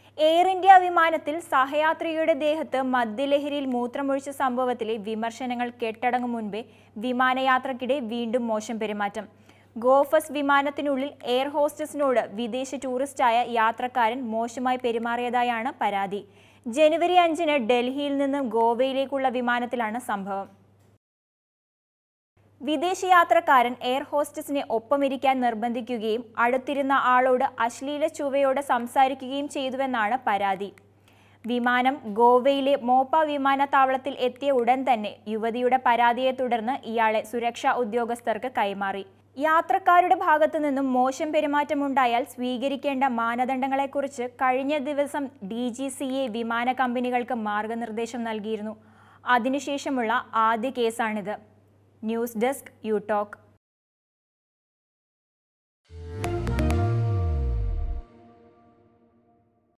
air India വിമാനത്തിൽ സഹയാത്രികയുടെ ദേഹത്ത് മദ്യലഹരിയിൽ മൂത്രമൊഴിച്ച സംഭവത്തിലെ വിമർശനങ്ങൾ കെട്ടടങ്ങും മുൻപേ വിമാനയാത്രക്കിടെ വീണ്ടും മോശം പെരുമാറ്റം ഗോഫസ് വിമാനത്തിനുള്ളിൽ എയർ ഹോസ്റ്റസിനോട് വിദേശ ടൂറിസ്റ്റായ യാത്രക്കാരൻ മോശമായി പെരുമാറിയതായാണ് പരാതി ജനുവരി അഞ്ചിന് ഡൽഹിയിൽ നിന്നും ഗോവയിലേക്കുള്ള വിമാനത്തിലാണ് സംഭവം വിദേശയാത്രക്കാരൻ എയർ ഹോസ്റ്റസിനെ ഒപ്പമിരിക്കാൻ നിർബന്ധിക്കുകയും അടുത്തിരുന്ന ആളോട് അശ്ലീല ചുവയോടെ സംസാരിക്കുകയും ചെയ്തുവെന്നാണ് പരാതി വിമാനം ഗോവയിലെ മോപ്പ വിമാനത്താവളത്തിൽ എത്തിയ ഉടൻ തന്നെ യുവതിയുടെ പരാതിയെ തുടർന്ന് ഇയാളെ സുരക്ഷാ ഉദ്യോഗസ്ഥർക്ക് കൈമാറി യാത്രക്കാരുടെ ഭാഗത്തു നിന്നും മോശം പെരുമാറ്റമുണ്ടായാൽ സ്വീകരിക്കേണ്ട മാനദണ്ഡങ്ങളെക്കുറിച്ച് കഴിഞ്ഞ ദിവസം ഡി ജി സി എ വിമാന കമ്പനികൾക്ക് മാർഗനിർദ്ദേശം നൽകിയിരുന്നു അതിനുശേഷമുള്ള ആദ്യ കേസാണിത് ന്യൂസ് ഡെസ്ക് യു ടോക്ക്